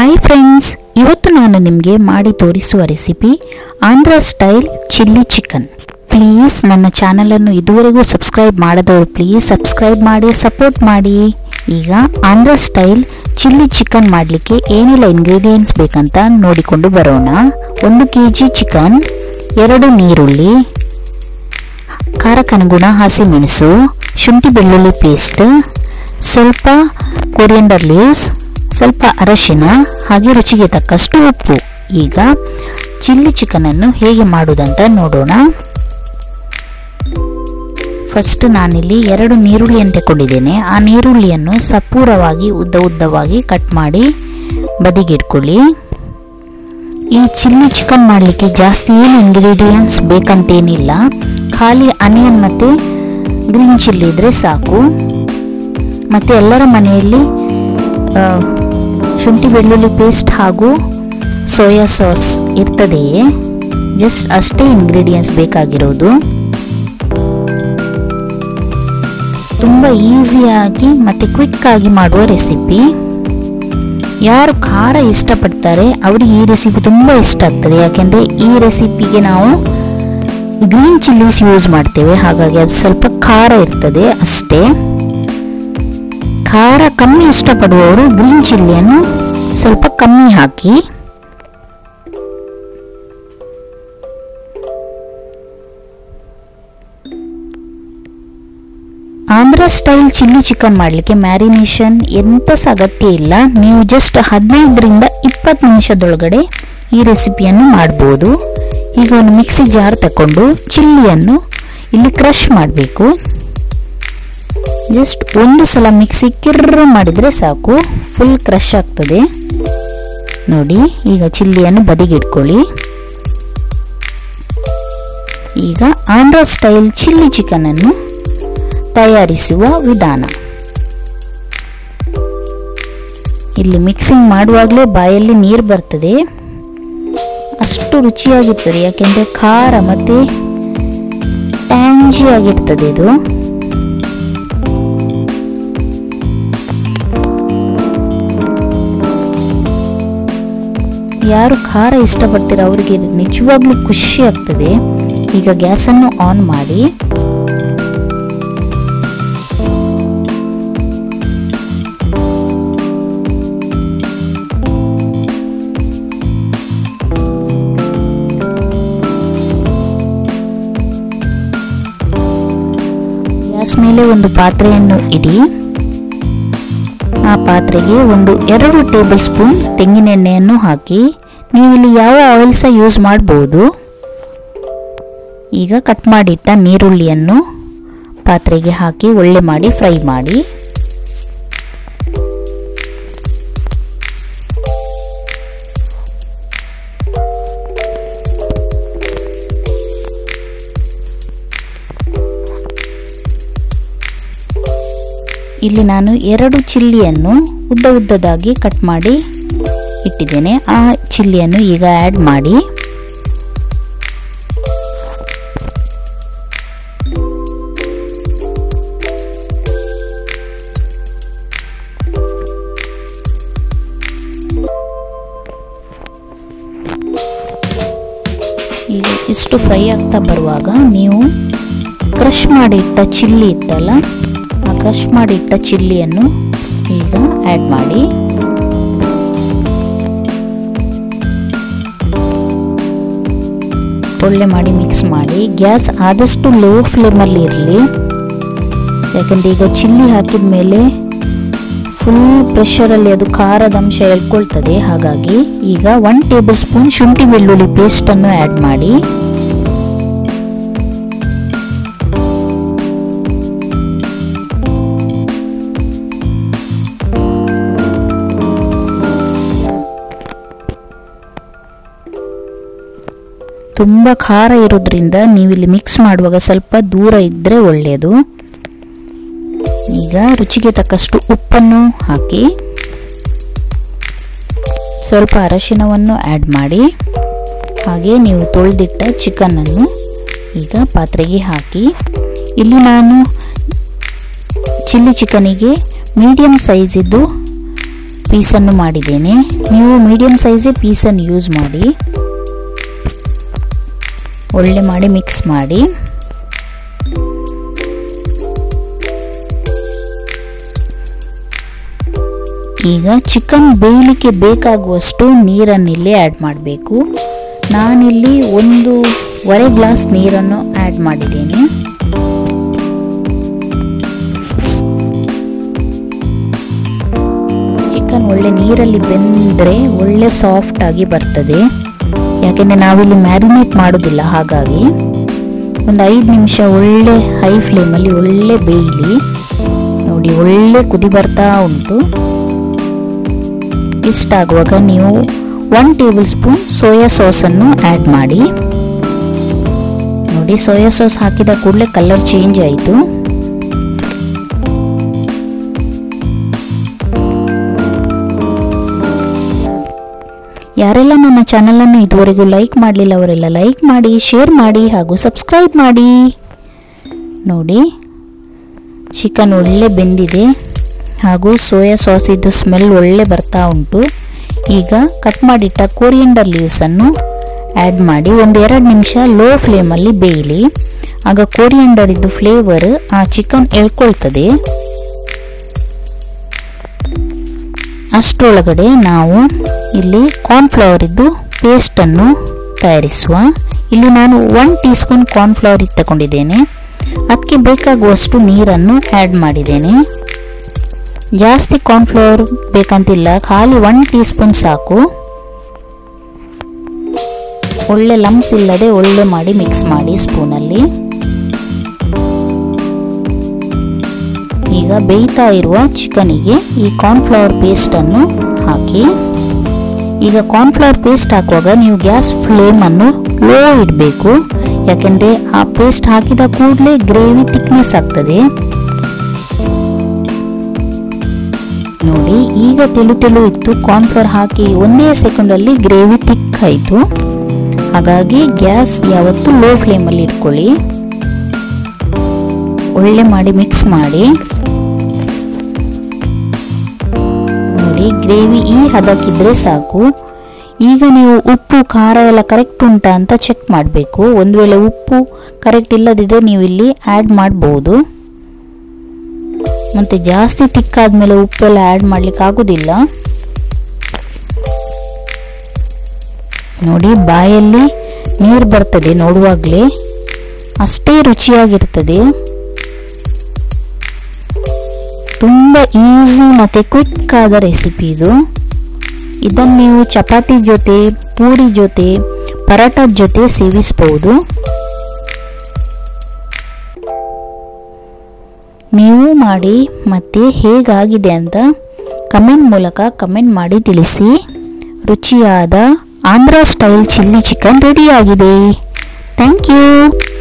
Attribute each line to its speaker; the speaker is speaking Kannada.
Speaker 1: ಹಾಯ್ ಫ್ರೆಂಡ್ಸ್ ಇವತ್ತು ನಾನು ನಿಮಗೆ ಮಾಡಿ ತೋರಿಸುವ recipe Andhra style chilli chicken please ನನ್ನ ಚಾನಲನ್ನು ಇದುವರೆಗೂ ಸಬ್ಸ್ಕ್ರೈಬ್ ಮಾಡದವರು ಪ್ಲೀಸ್ ಸಬ್ಸ್ಕ್ರೈಬ್ ಮಾಡಿ ಸಪೋರ್ಟ್ ಮಾಡಿ ಈಗ ಆಂಧ್ರ ಸ್ಟೈಲ್ ಚಿಲ್ಲಿ ಚಿಕನ್ ಮಾಡಲಿಕ್ಕೆ ಏನೆಲ್ಲ ಇಂಗ್ರೀಡಿಯೆಂಟ್ಸ್ ಬೇಕಂತ ನೋಡಿಕೊಂಡು ಬರೋಣ ಒಂದು ಕೆ ಜಿ ಚಿಕನ್ ಎರಡು ನೀರುಳ್ಳಿ ಖಾರಕ್ಕನುಗುಣ ಹಸಿಮೆಣಸು ಶುಂಠಿ ಬೆಳ್ಳುಳ್ಳಿ ಪೇಸ್ಟ್ ಸ್ವಲ್ಪ ಕೊರಿಯಂಡರ್ ಲೀವ್ಸ್ ಸ್ವಲ್ಪ ಅರಶಿನ ಹಾಗೆ ರುಚಿಗೆ ತಕ್ಕಷ್ಟು ಉಪ್ಪು ಈಗ ಚಿಲ್ಲಿ ಚಿಕನನ್ನು ಹೇಗೆ ಮಾಡುವುದಂತ ನೋಡೋಣ ಫಸ್ಟ್ ನಾನಿಲ್ಲಿ ಎರಡು ನೀರುಳ್ಳಿಯನ್ನು ತಗೊಂಡಿದ್ದೇನೆ ಆ ನೀರುಳ್ಳಿಯನ್ನು ಸಪೂರವಾಗಿ ಉದ್ದ ಉದ್ದವಾಗಿ ಕಟ್ ಮಾಡಿ ಬದಿಗಿಟ್ಕೊಳ್ಳಿ ಈ ಚಿಲ್ಲಿ ಚಿಕನ್ ಮಾಡಲಿಕ್ಕೆ ಜಾಸ್ತಿ ಏನು ಇಂಗ್ರೀಡಿಯೆಂಟ್ಸ್ ಬೇಕಂತೇನಿಲ್ಲ ಖಾಲಿ ಅನಿಯನ್ ಮತ್ತು ಗ್ರೀನ್ ಚಿಲ್ಲಿ ಇದ್ದರೆ ಸಾಕು ಮತ್ತು ಎಲ್ಲರ ಮನೆಯಲ್ಲಿ ಶುಂಠಿ ಬೆಳ್ಳುಳ್ಳಿ ಪೇಸ್ಟ್ ಹಾಗೂ ಸೋಯಾ ಸಾಸ್ ಇರ್ತದೆಯೇ ಜಸ್ಟ್ ಅಷ್ಟೇ ಇಂಗ್ರೀಡಿಯೆಂಟ್ಸ್ ಬೇಕಾಗಿರೋದು ತುಂಬ ಈಸಿಯಾಗಿ ಮತ್ತು ಕ್ವಿಕ್ಕಾಗಿ ಮಾಡುವ ರೆಸಿಪಿ ಯಾರು ಖಾರ ಇಷ್ಟಪಡ್ತಾರೆ ಅವರಿಗೆ ಈ ರೆಸಿಪಿ ತುಂಬ ಇಷ್ಟ ಆಗ್ತದೆ ಯಾಕೆಂದರೆ ಈ ರೆಸಿಪಿಗೆ ನಾವು ಗ್ರೀನ್ ಚಿಲ್ಲೀಸ್ ಯೂಸ್ ಮಾಡ್ತೇವೆ ಹಾಗಾಗಿ ಅದು ಸ್ವಲ್ಪ ಖಾರ ಇರ್ತದೆ ಅಷ್ಟೇ ಖಾರ ಕಮ್ಮಿ ಇಷ್ಟಪಡುವವರು ಗ್ರೀನ್ ಚಿಲ್ಲಿಯನ್ನು ಸ್ವಲ್ಪ ಕಮ್ಮಿ ಹಾಕಿ ಆಂಧ್ರ ಸ್ಟೈಲ್ ಚಿಲ್ಲಿ ಚಿಕನ್ ಮಾಡಲಿಕ್ಕೆ ಮ್ಯಾರಿನೇಷನ್ ಎಂತ ಸಹ ಅಗತ್ಯ ಇಲ್ಲ ನೀವು ಜಸ್ಟ್ ಹದಿನೈದರಿಂದ ಇಪ್ಪತ್ತು ನಿಮಿಷದೊಳಗಡೆ ಈ ರೆಸಿಪಿಯನ್ನು ಮಾಡ್ಬೋದು ಈಗ ಒಂದು ಮಿಕ್ಸಿ ಜಾರ್ ತಗೊಂಡು ಚಿಲ್ಲಿಯನ್ನು ಇಲ್ಲಿ ಕ್ರಷ್ ಮಾಡಬೇಕು ಜಸ್ಟ್ ಒಂದು ಸಲ ಮಿಕ್ಸಿ ಕಿರ್ರ ಮಾಡಿದರೆ ಸಾಕು ಫುಲ್ ಕ್ರಷ್ ಆಗ್ತದೆ ನೋಡಿ ಈಗ ಚಿಲ್ಲಿಯನ್ನು ಬದಿಗಿಟ್ಕೊಳ್ಳಿ ಈಗ ಆಂಧ್ರ ಸ್ಟೈಲ್ ಚಿಲ್ಲಿ ಚಿಕನನ್ನು ತಯಾರಿಸುವ ವಿಧಾನ ಇಲ್ಲಿ ಮಿಕ್ಸಿಂಗ್ ಮಾಡುವಾಗಲೇ ಬಾಯಲ್ಲಿ ನೀರು ಬರ್ತದೆ ಅಷ್ಟು ರುಚಿಯಾಗಿರ್ತದೆ ಯಾಕೆಂದರೆ ಖಾರ ಮತ್ತು ಟ್ಯಾಂಜಿ ಆಗಿರ್ತದೆ ಇದು ಯಾರು ಖಾರ ಇಷ್ಟಪಡ್ತೀರ ಅವರಿಗೆ ನಿಜವಾಗ್ಲೂ ಖುಷಿ ಆಗ್ತದೆ ಈಗ ಗ್ಯಾಸನ್ನು ಆನ್ ಮಾಡಿ ಗ್ಯಾಸ್ ಮೇಲೆ ಒಂದು ಪಾತ್ರೆಯನ್ನು ಇಡಿ ಆ ಪಾತ್ರೆಗೆ ಒಂದು ಎರಡು ಟೇಬಲ್ ಸ್ಪೂನ್ ತೆಂಗಿನೆಣ್ಣೆಯನ್ನು ಹಾಕಿ ನೀವು ಇಲ್ಲಿ ಯಾವ ಆಯಿಲ್ ಸಹ ಯೂಸ್ ಮಾಡ್ಬೋದು ಈಗ ಕಟ್ ಮಾಡಿಟ್ಟ ನೀರುಳ್ಳಿಯನ್ನು ಪಾತ್ರೆಗೆ ಹಾಕಿ ಒಳ್ಳೆ ಮಾಡಿ ಫ್ರೈ ಮಾಡಿ ಇಲ್ಲಿ ನಾನು ಎರಡು ಚಿಲ್ಲಿಯನ್ನು ಉದ್ದ ಉದ್ದದಾಗಿ ಕಟ್ ಮಾಡಿ ಇಟ್ಟಿದ್ದೇನೆ ಆ ಚಿಲ್ಲಿಯನ್ನು ಈಗ ಆ್ಯಡ್ ಮಾಡಿ ಈಗ ಇಷ್ಟು ಫ್ರೈ ಆಗ್ತಾ ಬರುವಾಗ ನೀವು ಕ್ರಷ್ ಮಾಡಿಟ್ಟ ಚಿಲ್ಲಿ ಇತ್ತಲ್ಲ ಆ ಕ್ರಷ್ ಮಾಡಿಟ್ಟ ಚಿಲ್ಲಿಯನ್ನು ಈಗ ಆ್ಯಡ್ ಮಾಡಿ ಒಳ್ಳೆ ಮಾಡಿ ಮಿಕ್ಸ್ ಮಾಡಿ ಗ್ಯಾಸ್ ಆದಷ್ಟು ಲೋ ಫ್ಲೇಮಲ್ಲಿ ಇರಲಿ ಯಾಕಂದರೆ ಈಗ ಚಿಲ್ಲಿ ಹಾಕಿದ ಮೇಲೆ ಫುಲ್ ಪ್ರೆಷರಲ್ಲಿ ಅದು ಖಾರದ ಅಂಶ ಎಳ್ಕೊಳ್ತದೆ ಹಾಗಾಗಿ ಈಗ ಒನ್ ಟೇಬಲ್ ಸ್ಪೂನ್ ಶುಂಠಿ ಬೆಳ್ಳುಳ್ಳಿ ಪೇಸ್ಟನ್ನು ಆ್ಯಡ್ ಮಾಡಿ ತುಂಬ ಖಾರ ಇರೋದ್ರಿಂದ ನೀವಿಲ್ಲಿ ಮಿಕ್ಸ್ ಮಾಡುವಾಗ ಸ್ವಲ್ಪ ದೂರ ಇದ್ದರೆ ಒಳ್ಳೆಯದು ಈಗ ರುಚಿಗೆ ತಕ್ಕಷ್ಟು ಉಪ್ಪನ್ನು ಹಾಕಿ ಸ್ವಲ್ಪ ಅರಶಿನವನ್ನು ಆ್ಯಡ್ ಮಾಡಿ ಹಾಗೆ ನೀವು ತೊಳೆದಿಟ್ಟ ಚಿಕನನ್ನು ಈಗ ಪಾತ್ರೆಗೆ ಹಾಕಿ ಇಲ್ಲಿ ನಾನು ಚಿಲ್ಲಿ ಚಿಕನಿಗೆ ಮೀಡಿಯಮ್ ಸೈಜಿದ್ದು ಪೀಸನ್ನು ಮಾಡಿದ್ದೇನೆ ನೀವು ಮೀಡಿಯಮ್ ಸೈಜೇ ಪೀಸನ್ನು ಯೂಸ್ ಮಾಡಿ ಒಳ್ಳೆ ಮಾಡಿ ಮಿಕ್ಸ್ ಮಾಡಿ ಈಗ ಚಿಕನ್ ಬೇಯಲಿಕ್ಕೆ ಬೇಕಾಗುವಷ್ಟು ನೀರನ್ನು ಇಲ್ಲಿ ಆ್ಯಡ್ ಮಾಡಬೇಕು ನಾನಿಲ್ಲಿ ಒಂದೂವರೆ ಗ್ಲಾಸ್ ನೀರನ್ನು ಆ್ಯಡ್ ಮಾಡಿದ್ದೇನೆ ಚಿಕನ್ ಒಳ್ಳೆ ನೀರಲ್ಲಿ ಬೆಂದರೆ ಒಳ್ಳೆ ಸಾಫ್ಟ್ ಆಗಿ ಬರ್ತದೆ ಯಾಕೆಂದರೆ ನಾವಿಲ್ಲಿ ಮ್ಯಾರಿನೇಟ್ ಮಾಡೋದಿಲ್ಲ ಹಾಗಾಗಿ ಒಂದು ಐದು ನಿಮಿಷ ಒಳ್ಳೆ ಹೈ ಫ್ಲೇಮಲ್ಲಿ ಒಳ್ಳೆ ಬೇಯಲಿ ನೋಡಿ ಒಳ್ಳೆ ಕುದಿ ಬರ್ತಾ ಉಂಟು ಇಷ್ಟಾಗುವಾಗ ನೀವು ಒನ್ ಟೇಬಲ್ ಸ್ಪೂನ್ ಸೋಯಾ ಸಾಸನ್ನು ಆ್ಯಡ್ ಮಾಡಿ ನೋಡಿ ಸೋಯಾ ಸಾಸ್ ಹಾಕಿದ ಕೂಡಲೇ ಕಲರ್ ಚೇಂಜ್ ಆಯಿತು ಯಾರೆಲ್ಲ ನನ್ನ ಚಾನಲನ್ನು ಇದುವರೆಗೂ ಲೈಕ್ ಮಾಡಲಿಲ್ಲ ಅವರೆಲ್ಲ ಲೈಕ್ ಮಾಡಿ ಶೇರ್ ಮಾಡಿ ಹಾಗೂ ಸಬ್ಸ್ಕ್ರೈಬ್ ಮಾಡಿ ನೋಡಿ ಚಿಕನ್ ಒಳ್ಳೆ ಬೆಂದಿದೆ ಹಾಗೂ ಸೋಯಾ ಸಾಸಿದ್ದು ಸ್ಮೆಲ್ ಒಳ್ಳೆ ಬರ್ತಾ ಉಂಟು ಈಗ ಕಟ್ ಮಾಡಿಟ್ಟ ಕೋರಿಯಂಡರ್ ಲೀವ್ಸನ್ನು ಆ್ಯಡ್ ಮಾಡಿ ಒಂದು ಎರಡು ನಿಮಿಷ ಲೋ ಫ್ಲೇಮಲ್ಲಿ ಬೇಯಲಿ ಆಗ ಕೋರಿಯಂಡರ್ ಇದ್ದು ಫ್ಲೇವರ್ ಆ ಚಿಕನ್ ಎಳ್ಕೊಳ್ತದೆ ಅಷ್ಟರೊಳಗಡೆ ನಾವು ಇಲ್ಲಿ ಕಾರ್ನ್ಫ್ಲವರ್ ಇದ್ದು ಪೇಸ್ಟನ್ನು ತಯಾರಿಸುವ ಇಲ್ಲಿ ನಾನು ಒನ್ ಟೀ ಸ್ಪೂನ್ ಕಾರ್ನ್ಫ್ಲವರ್ ಇದು ತಗೊಂಡಿದ್ದೇನೆ ಅದಕ್ಕೆ ಬೇಕಾಗುವಷ್ಟು ನೀರನ್ನು ಆ್ಯಡ್ ಮಾಡಿದ್ದೇನೆ ಜಾಸ್ತಿ ಕಾರ್ನ್ಫ್ಲವರ್ ಬೇಕಂತಿಲ್ಲ ಖಾಲಿ ಒನ್ ಟೀ ಸ್ಪೂನ್ ಸಾಕು ಒಳ್ಳೆ ಲಮ್ಸ್ ಇಲ್ಲದೆ ಒಳ್ಳೆ ಮಾಡಿ ಮಿಕ್ಸ್ ಮಾಡಿ ಸ್ಪೂನಲ್ಲಿ ಈಗ ಬೇಯ್ತಾ ಇರುವ ಚಿಕನಿಗೆ ಈ ಕಾರ್ನ್ಫ್ಲವರ್ ಪೇಸ್ಟನ್ನು ಹಾಕಿ ಈಗ ಕಾರ್ನ್ಫ್ಲವರ್ ಪೇಸ್ಟ್ ಹಾಕುವಾಗ ನೀವು ಗ್ಯಾಸ್ ಫ್ಲೇಮನ್ನು ಲೋ ಇಡಬೇಕು ಯಾಕೆಂದರೆ ಆ ಪೇಸ್ಟ್ ಹಾಕಿದ ಕೂಡಲೇ ಗ್ರೇವಿ ಥಿಕ್ನೆಸ್ ಆಗ್ತದೆ ನೋಡಿ ಈಗ ತೆಳು ತೆಳು ಇತ್ತು ಕಾರ್ನ್ಫ್ಲವರ್ ಹಾಕಿ ಒಂದೇ ಸೆಕೆಂಡಲ್ಲಿ ಗ್ರೇವಿ ಥಿಕ್ ಆಯಿತು ಹಾಗಾಗಿ ಗ್ಯಾಸ್ ಯಾವತ್ತೂ ಲೋ ಫ್ಲೇಮಲ್ಲಿ ಇಟ್ಕೊಳ್ಳಿ ಒಳ್ಳೆ ಮಾಡಿ ಮಿಕ್ಸ್ ಮಾಡಿ ನೋಡಿ ಗ್ರೇವಿ ಈ ಹದಕ್ಕಿದ್ರೆ ಸಾಕು ಈಗ ನೀವು ಉಪ್ಪು ಖಾರ ಎಲ್ಲ ಕರೆಕ್ಟ್ ಉಂಟಾ ಅಂತ ಚೆಕ್ ಮಾಡಬೇಕು ಒಂದು ವೇಳೆ ಉಪ್ಪು ಕರೆಕ್ಟ್ ಇಲ್ಲದಿದ್ದರೆ ನೀವು ಇಲ್ಲಿ ಆ್ಯಡ್ ಮಾಡ್ಬೋದು ಮತ್ತು ಜಾಸ್ತಿ ತಿಕ್ಕಾದ್ಮೇಲೆ ಉಪ್ಪೆಲ್ಲ ಆ್ಯಡ್ ಮಾಡ್ಲಿಕ್ಕೆ ಆಗೋದಿಲ್ಲ ನೋಡಿ ಬಾಯಲ್ಲಿ ನೀರು ಬರ್ತದೆ ನೋಡುವಾಗಲೇ ಅಷ್ಟೇ ರುಚಿಯಾಗಿರ್ತದೆ ತುಂಬ ಈಸಿ ಮತ್ತು ಕ್ವಿಕ್ ಆದ ರೆಸಿಪಿ ಇದು ಇದನ್ನು ನೀವು ಚಪಾತಿ ಜೊತೆ ಪೂರಿ ಜೊತೆ ಪರಾಟದ ಜೊತೆ ಸೇವಿಸ್ಬೋದು ನೀವು ಮಾಡಿ ಮತ್ತೆ ಹೇಗಾಗಿದೆ ಅಂತ ಕಮೆಂಟ್ ಮೂಲಕ ಕಮೆಂಟ್ ಮಾಡಿ ತಿಳಿಸಿ ರುಚಿಯಾದ ಆಂಧ್ರ ಸ್ಟೈಲ್ ಚಿಲ್ಲಿ ಚಿಕನ್ ರೆಡಿಯಾಗಿದೆ ಥ್ಯಾಂಕ್ ಯು